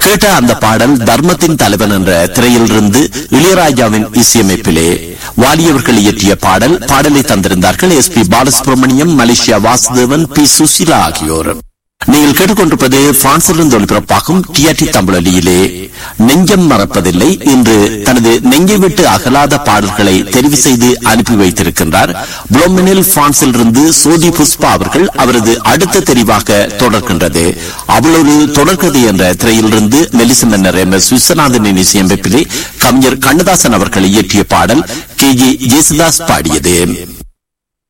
கேட்ட அந்த பாடல் தர்மத்தின் தலைவன் என்ற திரையிலிருந்து இளையராஜாவின் இசையமைப்பிலே வாலியவர்கள் இயற்றிய பாடல் பாடலை தந்திருந்தார்கள் S P Balasubrahmanyam Malaysia Vasudevan P Susheela ஆகியோர் நீங்கள் கேட்டுக்கொண்டிருப்பது பிரான்சிலிருந்து ஒளிபரப்பாகும் டிஆர்டி தமிழொலியிலே நெஞ்சம் மறப்பதில்லை இன்று தனது நெஞ்சை விட்டு அகலாத பாடல்களை தெரிவு செய்து அனுப்பி வைத்திருக்கின்றார் புளோமினில் பிரான்சிலிருந்து சோதி புஷ்பா அவர்கள் அவரது அடுத்த தெரிவாக தொடர்கின்றது அவளொரு தொடர்கதை என்ற திரையிலிருந்து மெலிச மன்னர் எம் எஸ் விஸ்வநாதனின் இசையமைப்பிலே கவிஞர் கண்ணதாசன் அவர்கள் இயற்றிய பாடல் கே ஜே ஜேசுதாஸ் பாடியது